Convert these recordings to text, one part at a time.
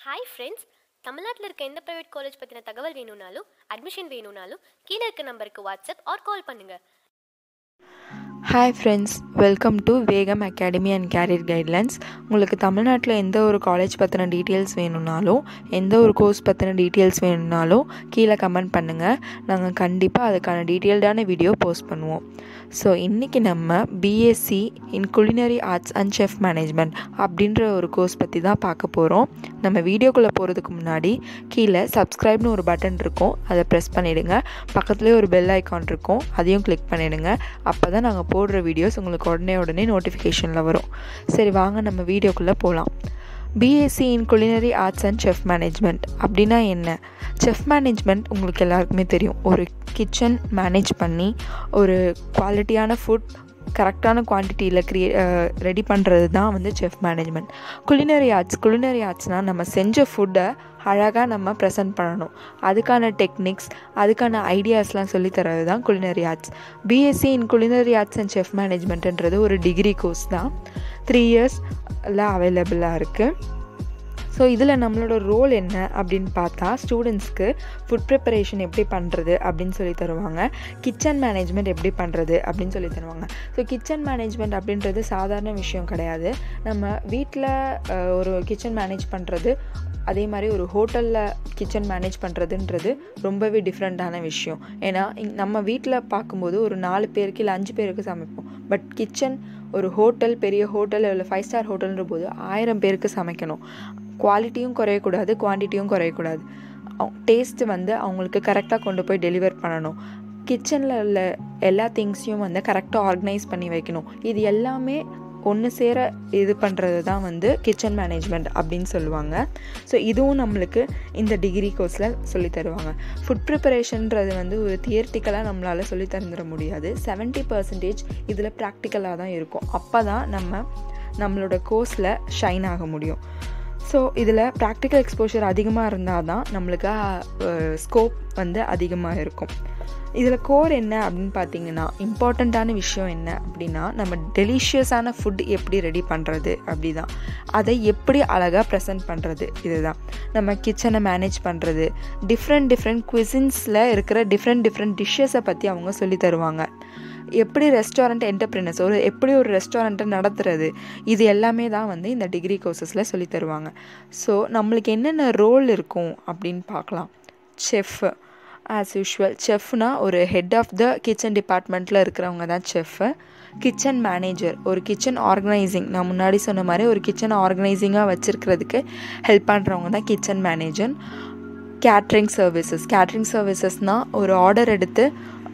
hi friends தமிழ்நாட்டில் இருக்க எந்த ப்ரைவேட் காலேஜ் பற்றின தகவல் வேணும்னாலும் அட்மிஷன் வேணும்னாலும் கீழே இருக்க நம்பருக்கு வாட்ஸ்அப் ஆர் கால் பண்ணுங்கள் hi friends welcome to Vegam academy and career guidelines உங்களுக்கு தமிழ்நாட்டில் எந்த ஒரு காலேஜ் பற்றின டீட்டெயில்ஸ் வேணும்னாலும் எந்த ஒரு கோர்ஸ் பற்றின டீட்டெயில்ஸ் வேணும்னாலும் கீழே கமெண்ட் பண்ணுங்கள் நாங்கள் கண்டிப்பாக அதுக்கான டீட்டெயில்டான வீடியோ போஸ்ட் பண்ணுவோம் ஸோ இன்றைக்கி நம்ம BSc in culinary arts and chef management அப்படின்ற ஒரு கோர்ஸ் பற்றி தான் பார்க்க போகிறோம் நம்ம வீடியோக்குள்ளே போகிறதுக்கு முன்னாடி கீழே சப்ஸ்கிரைப்னு ஒரு பட்டன் இருக்கும் அதை ப்ரெஸ் பண்ணிவிடுங்க பக்கத்துலேயே ஒரு பெல் ஐக்கான் இருக்கும் அதையும் கிளிக் பண்ணிவிடுங்க அப்போ தான் நாங்கள் போடுற வீடியோஸ் உங்களுக்கு உடனே உடனே நோட்டிஃபிகேஷனில் வரும் சரி வாங்க நம்ம வீடியோக்குள்ளே போகலாம் BSc in culinary arts and chef management அப்படின்னா என்ன செஃப் மேனேஜ்மெண்ட் உங்களுக்கு எல்லாருக்குமே தெரியும் ஒரு கிச்சன் மேனேஜ் பண்ணி ஒரு குவாலிட்டியான ஃபுட் கரெக்டான குவான்டிட்டியில் க்ரியே ரெடி பண்ணுறது தான் வந்து chef management culinary arts culinary ஆர்ட்ஸ்னால் நம்ம செஞ்ச ஃபுட்டை அழகாக நம்ம ப்ரெசென்ட் பண்ணணும் அதுக்கான டெக்னிக்ஸ் அதுக்கான ஐடியாஸ்லாம் சொல்லி தரது தான் culinary arts BSc in culinary arts and chef மேனேஜ்மெண்ட்ன்றது ஒரு டிகிரி கோர்ஸ் தான் த்ரீ இயர்ஸில் அவைலபிளாக இருக்குது ஸோ இதில் நம்மளோட ரோல் என்ன அப்படின்னு பார்த்தா ஸ்டூடெண்ட்ஸ்க்கு ஃபுட் ப்ரிப்பரேஷன் எப்படி பண்ணுறது அப்படின்னு சொல்லி தருவாங்க கிச்சன் மேனேஜ்மெண்ட் எப்படி பண்ணுறது அப்படின்னு சொல்லி தருவாங்க ஸோ கிச்சன் மேனேஜ்மெண்ட் அப்படின்றது சாதாரண விஷயம் கிடையாது நம்ம வீட்டில் ஒரு கிச்சன் மேனேஜ் பண்ணுறது அதே மாதிரி ஒரு ஹோட்டலில் கிச்சன் மேனேஜ் பண்ணுறதுன்றது ரொம்பவே டிஃப்ரெண்ட்டான விஷயம் ஏன்னா நம்ம வீட்டில் பார்க்கும்போது ஒரு நாலு பேருக்கு இல்லை அஞ்சு பேருக்கு சமைப்போம் பட் கிச்சன் ஒரு ஹோட்டல் பெரிய ஹோட்டல் இல்லை ஃபைவ் ஸ்டார் ஹோட்டல்ன்ற போது ஆயிரம் பேருக்கு சமைக்கணும் குவாலிட்டியும் குறையக்கூடாது குவான்டிட்டியும் குறையக்கூடாது டேஸ்ட்டு வந்து அவங்களுக்கு கரெக்டாக கொண்டு போய் டெலிவர் பண்ணணும் கிச்சனில் உள்ள எல்லா திங்ஸையும் வந்து கரெக்டாக ஆர்கனைஸ் பண்ணி வைக்கணும் இது எல்லாமே ஒன்று சேர இது பண்ணுறது தான் வந்து கிச்சன் மேனேஜ்மெண்ட் அப்படின்னு சொல்லுவாங்க ஸோ இதுவும் நம்மளுக்கு இந்த டிகிரி கோர்ஸில் சொல்லி தருவாங்க ஃபுட் ப்ரிப்பரேஷன்றது வந்து ஒரு தியர்ட்டிக்கலாக நம்மளால் சொல்லி தந்துட முடியாது செவன்ட்டி பர்சன்டேஜ் இதில் ப்ராக்டிக்கலாக தான் இருக்கும் அப்போ தான் நம்ம நம்மளோட கோர்ஸில் ஷைன் ஆக முடியும் ஸோ இதில் ப்ராக்டிக்கல் எக்ஸ்போஷர் அதிகமாக இருந்தால் தான் நம்மளுக்கு ஸ்கோப் வந்து அதிகமாக இருக்கும் இதில் கோர் என்ன அப்படின்னு பார்த்தீங்கன்னா இம்பார்ட்டண்ட்டான விஷயம் என்ன அப்படின்னா நம்ம டெலிஷியஸான ஃபுட் எப்படி ரெடி பண்ணுறது அப்படி தான் அதை எப்படி அழகாக ப்ரெசென்ட் பண்ணுறது இதுதான் நம்ம கிச்சனை மேனேஜ் பண்ணுறது டிஃப்ரெண்ட் டிஃப்ரெண்ட் குவிசின்ஸில் இருக்கிற டிஃப்ரெண்ட் டிஃப்ரெண்ட் டிஷ்ஷஸை பற்றி அவங்க சொல்லி தருவாங்க எப்படி ரெஸ்டாரண்ட் என்டர்பிரினர்ஸ் ஒரு எப்படி ஒரு ரெஸ்டாரண்ட்டை நடத்துறது இது எல்லாமே தான் வந்து இந்த டிகிரி கோர்சஸில் சொல்லி தருவாங்க ஸோ நம்மளுக்கு என்னென்ன ரோல் இருக்கும் அப்படின்னு பார்க்கலாம் செஃப் ஆஸ் யூஷுவல் செஃப்னா ஒரு ஹெட் ஆஃப் த கிச்சன் டிபார்ட்மெண்ட்டில் இருக்கிறவங்க தான் செஃப்பு கிச்சன் மேனேஜர் ஒரு கிச்சன் ஆர்கனைசிங் நான் முன்னாடி சொன்ன மாதிரி ஒரு கிச்சன் ஆர்கனைசிங்காக வச்சுருக்கிறதுக்கு ஹெல்ப் பண்ணுறவங்க தான் kitchen manager catering services catering சர்வீசஸ்னால் ஒரு ஆர்டர் எடுத்து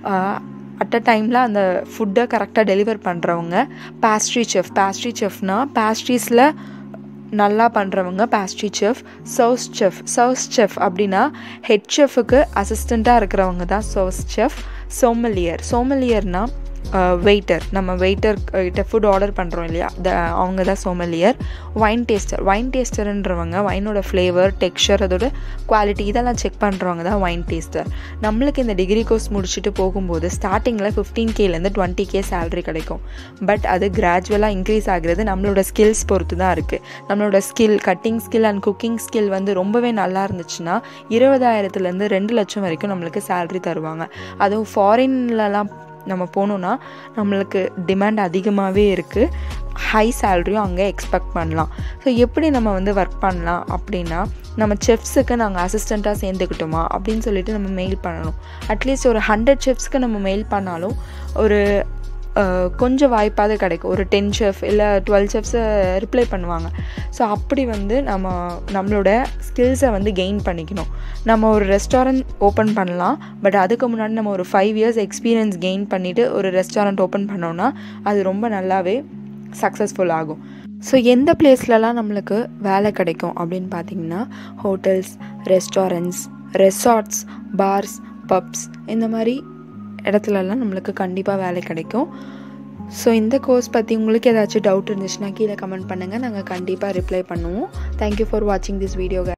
அட் அ டைமில் அந்த ஃபுட்டை கரெக்டாக டெலிவர் பண்ணுறவங்க பேஸ்ட்ரி செஃப் பேஸ்ட்ரி செஃப்னால் பேஸ்ட்ரீஸில் நல்லா பண்ணுறவங்க pastry chef sous chef sous chef அப்படின்னா ஹெட் செஃபுக்கு அசிஸ்டண்ட்டாக இருக்கிறவங்க தான் சவுஸ் செஃப் சோமலியர் சோமலியர்னால் வெயிட்டர் நம்ம வெயிட்டர் கிட்ட ஃபுட் ஆர்டர் பண்ணுறோம் இல்லையா த அவங்க தான் சோமலியர் வைன் டேஸ்டர் வைன் டேஸ்டர்ன்றவங்க வைனோட ஃப்ளேவர் டெக்ஸ்சர் அதோட குவாலிட்டி இதெல்லாம் செக் பண்ணுறவங்க தான் வைன் டேஸ்டர் நம்மளுக்கு இந்த டிகிரி கோர்ஸ் முடிச்சுட்டு போகும்போது ஸ்டார்டிங்கில் ஃபிஃப்டீன் கேலேருந்து டுவெண்ட்டி கே சேலரி கிடைக்கும் பட் அது கிராஜுவலாக இன்க்ரீஸ் ஆகிறது நம்மளோட ஸ்கில்ஸ் பொறுத்து தான் இருக்குது நம்மளோட skill cutting skill and cooking skill வந்து ரொம்பவே நல்லா இருந்துச்சுன்னா இருபதாயிரத்துலேருந்து ரெண்டு லட்சம் வரைக்கும் நம்மளுக்கு சேலரி தருவாங்க அதுவும் ஃபாரின்லலாம் நம்ம போனோன்னா நம்மளுக்கு டிமாண்ட் அதிகமாகவே இருக்குது ஹை சேல்ரியும் அங்கே எக்ஸ்பெக்ட் பண்ணலாம் ஸோ எப்படி நம்ம வந்து ஒர்க் பண்ணலாம் அப்படின்னா நம்ம செஃப்ஸுக்கு நாங்கள் அசிஸ்டண்ட்டாக சேர்ந்துக்கிட்டோமா அப்படின்னு சொல்லிட்டு நம்ம மெயில் பண்ணணும் அட்லீஸ்ட் ஒரு ஹண்ட்ரட் செஃப்ஸ்க்கு நம்ம மெயில் பண்ணாலும் ஒரு கொஞ்சம் வாய்ப்பாவது கிடைக்கும் ஒரு டென் செஃப் இல்லை டுவெல் செஃப்ஸை ரிப்ளை பண்ணுவாங்க ஸோ அப்படி வந்து நம்ம நம்மளோட ஸ்கில்ஸை வந்து கெயின் பண்ணிக்கணும் நம்ம ஒரு ரெஸ்டாரண்ட் ஓப்பன் பண்ணலாம் பட் அதுக்கு முன்னாடி நம்ம ஒரு ஃபைவ் இயர்ஸ் எக்ஸ்பீரியன்ஸ் கெயின் பண்ணிவிட்டு ஒரு ரெஸ்டாரண்ட் ஓப்பன் பண்ணோன்னா அது ரொம்ப நல்லாவே சக்ஸஸ்ஃபுல் ஆகும் ஸோ எந்த பிளேஸ்லலாம் நம்மளுக்கு வேலை கிடைக்கும் அப்படின்னு பார்த்தீங்கன்னா hotels restaurants resorts bars pubs இந்த மாதிரி இடத்துலலாம் நம்மளுக்கு கண்டிப்பாக வேலை கிடைக்கும் ஸோ இந்த கோர்ஸ் பற்றி உங்களுக்கு ஏதாச்சும் டவுட் இருந்துச்சுன்னா கீழே கமெண்ட் பண்ணுங்கள் நாங்கள் கண்டிப்பாக ரிப்ளை பண்ணுவோம் தேங்க்யூ ஃபார் வாட்சிங் திஸ் வீடியோ